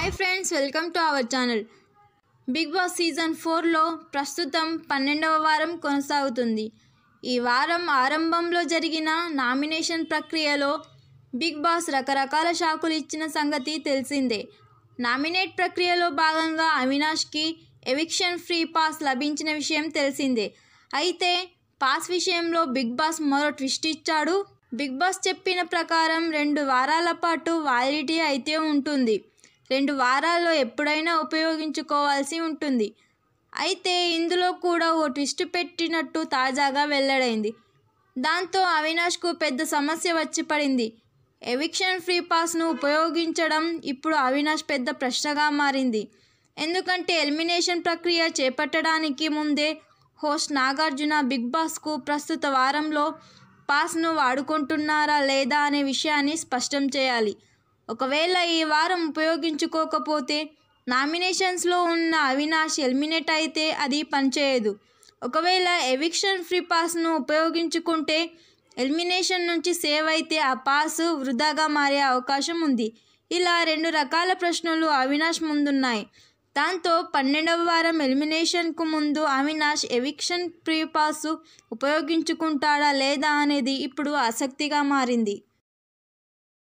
hi friends welcome to our channel Bigg Boss season ఫోర్లో ప్రస్తుతం పన్నెండవ వారం కొనసాగుతుంది ఈ వారం ఆరంభంలో జరిగిన నామినేషన్ ప్రక్రియలో బిగ్ బాస్ రకరకాల షాకులు ఇచ్చిన సంగతి తెలిసిందే నామినేట్ ప్రక్రియలో భాగంగా అవినాష్కి ఎవిక్షన్ ఫ్రీ పాస్ లభించిన విషయం తెలిసిందే అయితే పాస్ విషయంలో బిగ్ బాస్ మరో ట్విస్ట్ ఇచ్చాడు బిగ్ బాస్ చెప్పిన ప్రకారం రెండు వారాల పాటు వ్యాలిడిటీ అయితే ఉంటుంది రెండు వారాల్లో ఎప్పుడైనా ఉపయోగించుకోవాల్సి ఉంటుంది అయితే ఇందులో కూడా ఓ ట్విస్ట్ పెట్టినట్టు తాజాగా వెల్లడైంది దాంతో అవినాష్కు పెద్ద సమస్య వచ్చి పడింది ఎవిక్షన్ ఫ్రీ పాస్ను ఉపయోగించడం ఇప్పుడు అవినాష్ పెద్ద ప్రశ్నగా మారింది ఎందుకంటే ఎలిమినేషన్ ప్రక్రియ చేపట్టడానికి ముందే హోస్ట్ నాగార్జున బిగ్ బాస్కు ప్రస్తుత వారంలో పాస్ను వాడుకుంటున్నారా లేదా అనే విషయాన్ని స్పష్టం చేయాలి ఒకవేళ ఈ వారం ఉపయోగించుకోకపోతే నామినేషన్స్లో ఉన్న అవినాష్ ఎలిమినేట్ అయితే అది పనిచేయదు ఒకవేళ ఎవిక్షన్ ఫ్రీ పాస్ను ఉపయోగించుకుంటే ఎలిమినేషన్ నుంచి సేవ్ అయితే ఆ పాస్ వృధాగా మారే అవకాశం ఉంది ఇలా రెండు రకాల ప్రశ్నలు అవినాష్ ముందున్నాయి దాంతో పన్నెండవ వారం ఎలిమినేషన్కు ముందు అవినాష్ ఎవిక్షన్ ప్రీ పాస్ ఉపయోగించుకుంటాడా లేదా అనేది ఇప్పుడు ఆసక్తిగా మారింది